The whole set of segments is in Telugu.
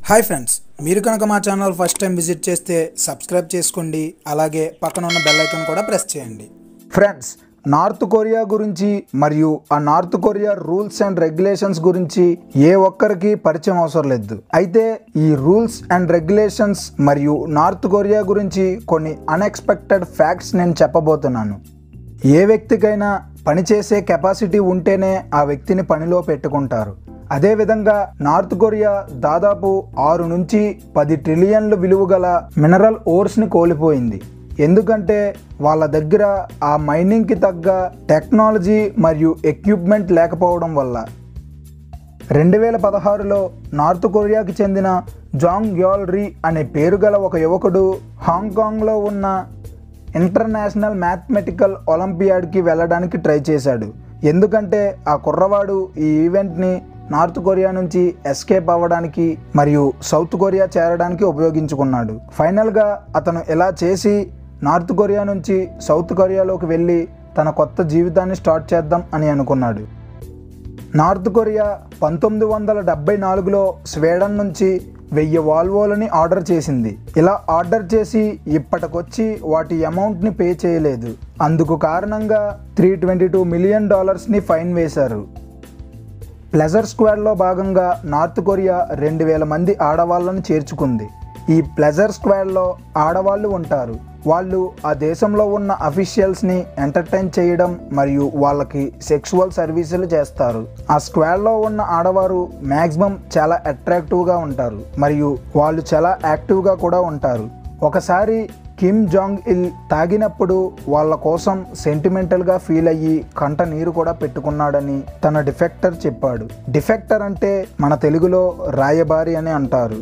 హాయ్ ఫ్రెండ్స్ మీరు కనుక మా ఛానల్ ఫస్ట్ టైం విజిట్ చేస్తే సబ్స్క్రైబ్ చేసుకోండి అలాగే పక్కన ఉన్న బెల్ ఐకాన్ కూడా ప్రెస్ చేయండి ఫ్రెండ్స్ నార్త్ కొరియా గురించి మరియు ఆ North Korea rules and regulations గురించి ఏ ఒక్కరికి పరిచయం అవసరం లేదు అయితే ఈ రూల్స్ అండ్ రెగ్యులేషన్స్ మరియు నార్త్ కొరియా గురించి కొన్ని అన్ఎక్స్పెక్టెడ్ ఫ్యాక్ట్స్ నేను చెప్పబోతున్నాను ఏ వ్యక్తికైనా పనిచేసే కెపాసిటీ ఉంటేనే ఆ వ్యక్తిని పనిలో పెట్టుకుంటారు అదేవిధంగా నార్త్ కొరియా దాదాపు ఆరు నుంచి పది ట్రిలియన్ల విలువ గల మినరల్ ఓర్స్ని కోల్పోయింది ఎందుకంటే వాళ్ళ దగ్గర ఆ మైనింగ్కి తగ్గ టెక్నాలజీ మరియు ఎక్విప్మెంట్ లేకపోవడం వల్ల రెండు వేల పదహారులో నార్త్ కొరియాకి చెందిన జాంగ్ యాల్ రీ అనే పేరు గల ఒక యువకుడు హాంకాంగ్లో ఉన్న ఇంటర్నేషనల్ మ్యాథమెటికల్ ఒలింపియాడ్కి వెళ్ళడానికి ట్రై చేశాడు ఎందుకంటే ఆ కుర్రవాడు ఈ ఈవెంట్ని నార్త్ కొరియా నుంచి ఎస్కేప్ అవ్వడానికి మరియు సౌత్ కొరియా చేరడానికి ఉపయోగించుకున్నాడు ఫైనల్గా అతను ఇలా చేసి నార్త్ కొరియా నుంచి సౌత్ కొరియాలోకి వెళ్ళి తన కొత్త జీవితాన్ని స్టార్ట్ చేద్దాం అని అనుకున్నాడు నార్త్ కొరియా పంతొమ్మిది వందల డెబ్బై నాలుగులో స్వీడన్ నుంచి వెయ్యి వాల్వోలని ఆర్డర్ చేసింది ఇలా ఆర్డర్ చేసి ఇప్పటికొచ్చి వాటి అమౌంట్ని పే చేయలేదు అందుకు కారణంగా త్రీ ట్వంటీ టూ మిలియన్ డాలర్స్ని ఫైన్ వేశారు ప్లెజర్ స్క్వాడ్లో భాగంగా నార్త్ కొరియా రెండు వేల మంది ఆడవాళ్ళను చేర్చుకుంది ఈ ప్లెజర్ స్క్వాడ్లో ఆడవాళ్ళు ఉంటారు వాళ్ళు ఆ దేశంలో ఉన్న అఫీషియల్స్ని ఎంటర్టైన్ చేయడం మరియు వాళ్ళకి సెక్సువల్ సర్వీసులు చేస్తారు ఆ స్క్వాడ్లో ఉన్న ఆడవారు మ్యాక్సిమం చాలా అట్రాక్టివ్గా ఉంటారు మరియు వాళ్ళు చాలా యాక్టివ్గా కూడా ఉంటారు ఒకసారి కిమ్ జాంగ్ ఇల్ తాగినప్పుడు వాళ్ళ కోసం సెంటిమెంటల్గా ఫీల్ అయ్యి కంట నీరు కూడా పెట్టుకున్నాడని తన డిఫెక్టర్ చెప్పాడు డిఫెక్టర్ అంటే మన తెలుగులో రాయబారి అని అంటారు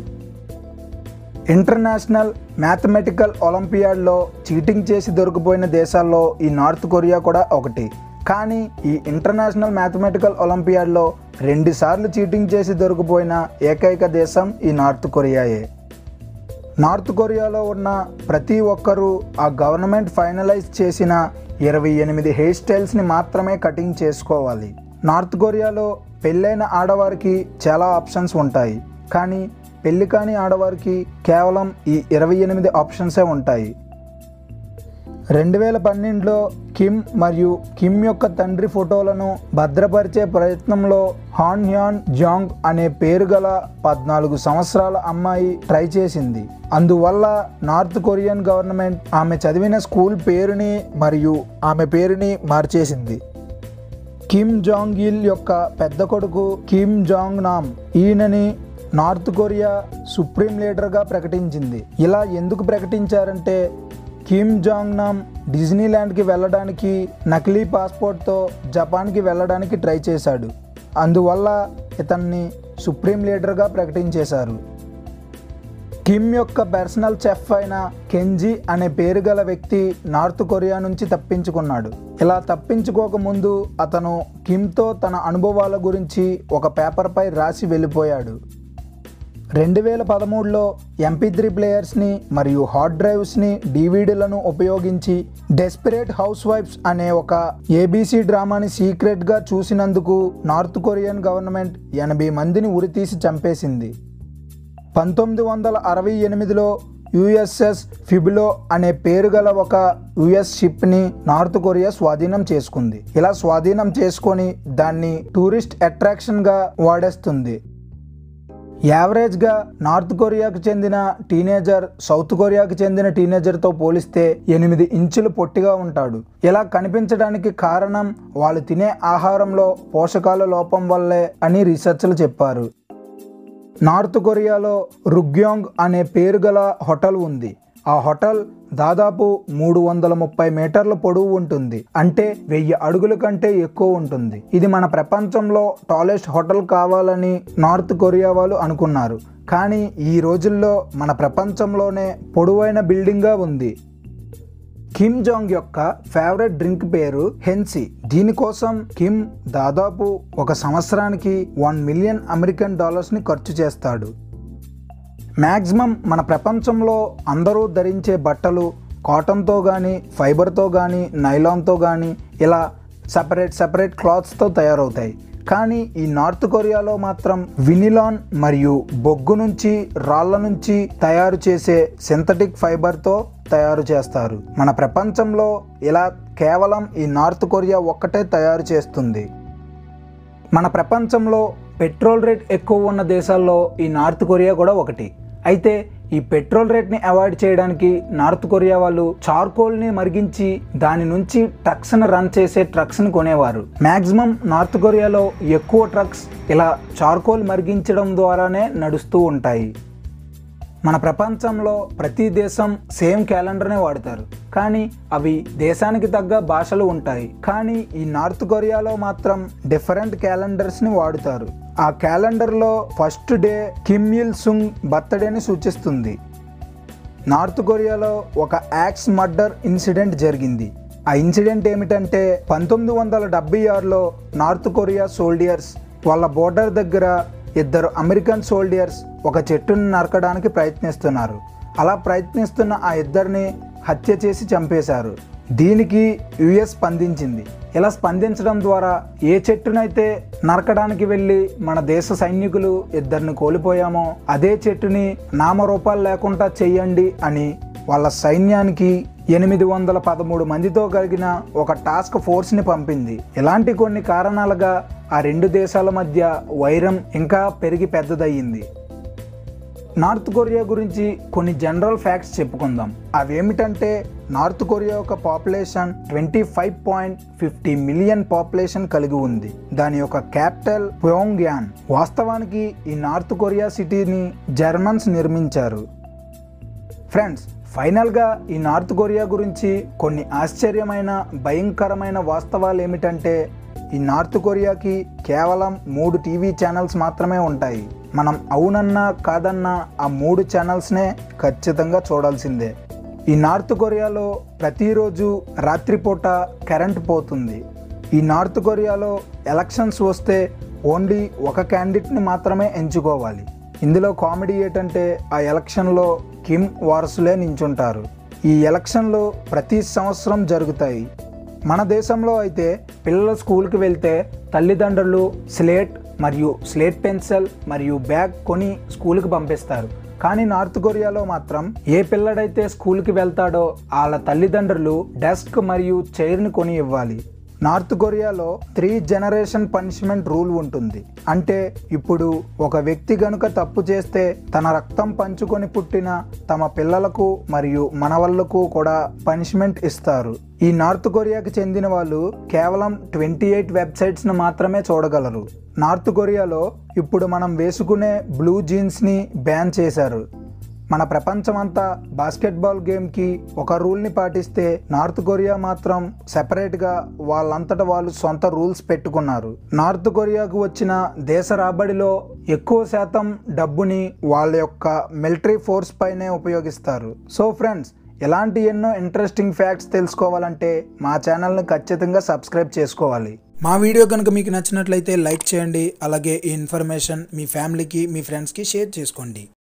ఇంటర్నేషనల్ మ్యాథమెటికల్ ఒలింపియాడ్లో చీటింగ్ చేసి దొరికిపోయిన దేశాల్లో ఈ నార్త్ కొరియా కూడా ఒకటి కానీ ఈ ఇంటర్నేషనల్ మ్యాథమెటికల్ ఒలింపియాడ్లో రెండుసార్లు చీటింగ్ చేసి దొరికిపోయిన ఏకైక దేశం ఈ నార్త్ కొరియాయే నార్త్ కొరియాలో ఉన్న ప్రతి ఒక్కరూ ఆ గవర్నమెంట్ ఫైనలైజ్ చేసిన ఇరవై ఎనిమిది హెయిర్ స్టైల్స్ని మాత్రమే కటింగ్ చేసుకోవాలి నార్త్ కొరియాలో పెళ్ళైన ఆడవారికి చాలా ఆప్షన్స్ ఉంటాయి కానీ పెళ్లి కాని ఆడవారికి కేవలం ఈ ఇరవై ఎనిమిది ఆప్షన్సే ఉంటాయి రెండు వేల పన్నెండులో కిమ్ మరియు కిమ్ యొక్క తండ్రి ఫోటోలను భద్రపరిచే ప్రయత్నంలో హాన్ హ్యాన్ జాంగ్ అనే పేరు గల పద్నాలుగు సంవత్సరాల అమ్మాయి ట్రై చేసింది అందువల్ల నార్త్ కొరియన్ గవర్నమెంట్ ఆమె చదివిన స్కూల్ పేరుని మరియు ఆమె పేరుని మార్చేసింది కిమ్ జాంగ్ ఇల్ యొక్క పెద్ద కొడుకు కిమ్ జాంగ్ నామ్ ఈయనని నార్త్ కొరియా సుప్రీం లీడర్గా ప్రకటించింది ఇలా ఎందుకు ప్రకటించారంటే కిమ్ జాంగ్ నామ్ డిజ్నీల్యాండ్కి వెళ్ళడానికి నకిలీ పాస్పోర్ట్తో జపాన్కి వెళ్ళడానికి ట్రై చేశాడు అందువల్ల ఇతన్ని సుప్రీం లీడర్గా ప్రకటించేశారు కిమ్ యొక్క పర్సనల్ చెఫ్ అయిన కెంజీ అనే పేరు గల వ్యక్తి నార్త్ కొరియా నుంచి తప్పించుకున్నాడు ఇలా తప్పించుకోక ముందు అతను కిమ్తో తన అనుభవాల గురించి ఒక పేపర్పై రాసి వెళ్ళిపోయాడు రెండు వేల పదమూడులో ఎంపీ త్రీ ప్లేయర్స్ని మరియు హార్డ్ డ్రైవ్స్ని డివిడీలను ఉపయోగించి డెస్పిరేట్ హౌస్ వైఫ్స్ అనే ఒక ఏబీసీ డ్రామాని సీక్రెట్గా చూసినందుకు నార్త్ కొరియన్ గవర్నమెంట్ ఎనభై మందిని ఉరితీసి చంపేసింది పంతొమ్మిది వందల అరవై ఎనిమిదిలో యుఎస్ఎస్ ఫిబులో అనే పేరు గల ఒక యుఎస్ షిప్ని నార్త్ కొరియా స్వాధీనం చేసుకుంది ఇలా స్వాధీనం చేసుకొని దాన్ని టూరిస్ట్ అట్రాక్షన్గా వాడేస్తుంది యావరేజ్గా నార్త్ కొరియాకు చెందిన టీనేజర్ సౌత్ కొరియాకు చెందిన టీనేజర్తో పోలిస్తే ఎనిమిది ఇంచులు పొట్టిగా ఉంటాడు ఇలా కనిపించడానికి కారణం వాళ్ళు తినే ఆహారంలో పోషకాల లోపం వల్లే అని రీసెర్చ్లు చెప్పారు నార్త్ కొరియాలో రుగ్యోంగ్ అనే పేరు గల హోటల్ ఉంది ఆ హోటల్ దాదాపు మూడు వందల ముప్పై మీటర్ల పొడవు ఉంటుంది అంటే వెయ్యి అడుగుల కంటే ఎక్కువ ఉంటుంది ఇది మన ప్రపంచంలో టాలెస్ట్ హోటల్ కావాలని నార్త్ కొరియా వాళ్ళు అనుకున్నారు కానీ ఈ రోజుల్లో మన ప్రపంచంలోనే పొడవైన బిల్డింగ్గా ఉంది కిమ్ జాంగ్ యొక్క ఫేవరెట్ డ్రింక్ పేరు హెన్సీ దీనికోసం కిమ్ దాదాపు ఒక సంవత్సరానికి వన్ మిలియన్ అమెరికన్ డాలర్స్ని ఖర్చు చేస్తాడు మ్యాక్సిమం మన ప్రపంచంలో అందరూ ధరించే బట్టలు కాటన్తో కానీ ఫైబర్తో కానీ నైలాన్తో కానీ ఇలా సపరేట్ సపరేట్ క్లాత్స్తో తయారవుతాయి కానీ ఈ నార్త్ కొరియాలో మాత్రం వినిలాన్ మరియు బొగ్గు నుంచి రాళ్ల నుంచి తయారు చేసే సింథటిక్ ఫైబర్తో తయారు చేస్తారు మన ప్రపంచంలో ఇలా కేవలం ఈ నార్త్ కొరియా ఒక్కటే తయారు చేస్తుంది మన ప్రపంచంలో పెట్రోల్ రేట్ ఎక్కువ ఉన్న దేశాల్లో ఈ నార్త్ కొరియా కూడా ఒకటి అయితే ఈ పెట్రోల్ రేట్ని అవాయిడ్ చేయడానికి నార్త్ కొరియా వాళ్ళు చార్కోల్ని మరిగించి దాని నుంచి ట్రక్స్ని రన్ చేసే ట్రక్స్ని కొనేవారు మ్యాక్సిమం నార్త్ కొరియాలో ఎక్కువ ట్రక్స్ ఇలా చార్కోల్ మరిగించడం ద్వారానే నడుస్తూ ఉంటాయి మన ప్రపంచంలో ప్రతి దేశం సేమ్ క్యాలెండర్నే వాడతారు కానీ అవి దేశానికి తగ్గ భాషలు ఉంటాయి కానీ ఈ నార్త్ కొరియాలో మాత్రం డిఫరెంట్ క్యాలెండర్స్ని వాడుతారు ఆ క్యాలెండర్లో first day Kim Il Sung బర్త్డేని సూచిస్తుంది నార్త్ కొరియాలో ఒక యాక్స్ మర్డర్ ఇన్సిడెంట్ జరిగింది ఆ ఇన్సిడెంట్ ఏమిటంటే పంతొమ్మిది వందల డెబ్బై ఆరులో నార్త్ కొరియా సోల్డియర్స్ వాళ్ళ బోర్డర్ దగ్గర ఇద్దరు అమెరికన్ సోల్డియర్స్ ఒక చెట్టును నరకడానికి ప్రయత్నిస్తున్నారు అలా ప్రయత్నిస్తున్న ఆ ఇద్దరిని హత్య చేసి చంపేశారు దీనికి యుఎస్ స్పందించింది ఇలా స్పందించడం ద్వారా ఏ చెట్టునైతే నరకడానికి వెళ్ళి మన దేశ సైనికులు ఇద్దరిని కోల్పోయామో అదే చెట్టుని నామరూపాలు లేకుండా చెయ్యండి అని వాళ్ళ సైన్యానికి ఎనిమిది వందల పదమూడు మందితో కలిగిన ఒక టాస్క్ ఫోర్స్ని పంపింది ఇలాంటి కొన్ని కారణాలుగా ఆ రెండు దేశాల మధ్య వైరం ఇంకా పెరిగి పెద్దదయ్యింది నార్త్ కొరియా గురించి కొన్ని జనరల్ ఫ్యాక్ట్స్ చెప్పుకుందాం అవేమిటంటే నార్త్ కొరియా యొక్క population twenty five point fifty million population కలిగి ఉంది దాని యొక్క క్యాపిటల్ ప్యోంగ్యాన్ వాస్తవానికి ఈ నార్త్ కొరియా సిటీని జర్మన్స్ నిర్మించారు ఫ్రెండ్స్ ఫైనల్గా ఈ నార్త్ కొరియా గురించి కొన్ని ఆశ్చర్యమైన భయంకరమైన వాస్తవాలు ఏమిటంటే ఈ నార్త్ కొరియాకి కేవలం మూడు టీవీ ఛానల్స్ మాత్రమే ఉంటాయి మనం అవునన్నా కాదన్నా ఆ మూడు ఛానల్స్నే ఖచ్చితంగా చూడాల్సిందే ఈ నార్త్ కొరియాలో ప్రతిరోజు రాత్రిపూట కరెంట్ పోతుంది ఈ నార్త్ కొరియాలో ఎలక్షన్స్ వస్తే ఓన్లీ ఒక క్యాండిడేట్ని మాత్రమే ఎంచుకోవాలి ఇందులో కామెడీ ఏంటంటే ఆ ఎలక్షన్లో కిమ్ వారసులే నించుంటారు ఈ ఎలక్షన్లు ప్రతి సంవత్సరం జరుగుతాయి మన దేశంలో అయితే పిల్లలు స్కూల్కి వెళ్తే తల్లిదండ్రులు స్లేట్ మరియు స్లేట్ పెన్సిల్ మరియు బ్యాగ్ కొని స్కూల్కి పంపిస్తారు కానీ నార్త్ కొరియాలో మాత్రం ఏ పిల్లడైతే స్కూల్కి వెళ్తాడో వాళ్ళ తల్లిదండ్రులు డెస్క్ మరియు చైర్ని కొని ఇవ్వాలి నార్త్ కొరియాలో త్రీ జనరేషన్ పనిష్మెంట్ రూల్ ఉంటుంది అంటే ఇప్పుడు ఒక వ్యక్తి గనుక తప్పు చేస్తే తన రక్తం పంచుకొని పుట్టిన తమ పిల్లలకు మరియు మనవళ్లకు కూడా పనిష్మెంట్ ఇస్తారు ఈ నార్త్ కొరియాకి చెందిన వాళ్ళు కేవలం ట్వంటీ ఎయిట్ వెబ్సైట్స్ను మాత్రమే చూడగలరు నార్త్ కొరియాలో ఇప్పుడు మనం వేసుకునే బ్లూ జీన్స్ని బ్యాన్ చేశారు మన ప్రపంచమంతా బాస్కెట్బాల్ గేమ్కి ఒక రూల్ని పాటిస్తే నార్త్ కొరియా మాత్రం సెపరేట్గా వాళ్ళంతట వాళ్ళు సొంత రూల్స్ పెట్టుకున్నారు నార్త్ కొరియాకు వచ్చిన దేశ రాబడిలో ఎక్కువ శాతం డబ్బుని వాళ్ళ యొక్క మిలిటరీ ఫోర్స్ పైనే ఉపయోగిస్తారు సో ఫ్రెండ్స్ ఇలాంటి ఎన్నో ఇంట్రెస్టింగ్ ఫ్యాక్ట్స్ తెలుసుకోవాలంటే మా ఛానల్ని ఖచ్చితంగా సబ్స్క్రైబ్ చేసుకోవాలి మా వీడియో కనుక మీకు నచ్చినట్లయితే లైక్ చేయండి అలాగే ఈ ఇన్ఫర్మేషన్ మీ ఫ్యామిలీకి మీ ఫ్రెండ్స్కి షేర్ చేసుకోండి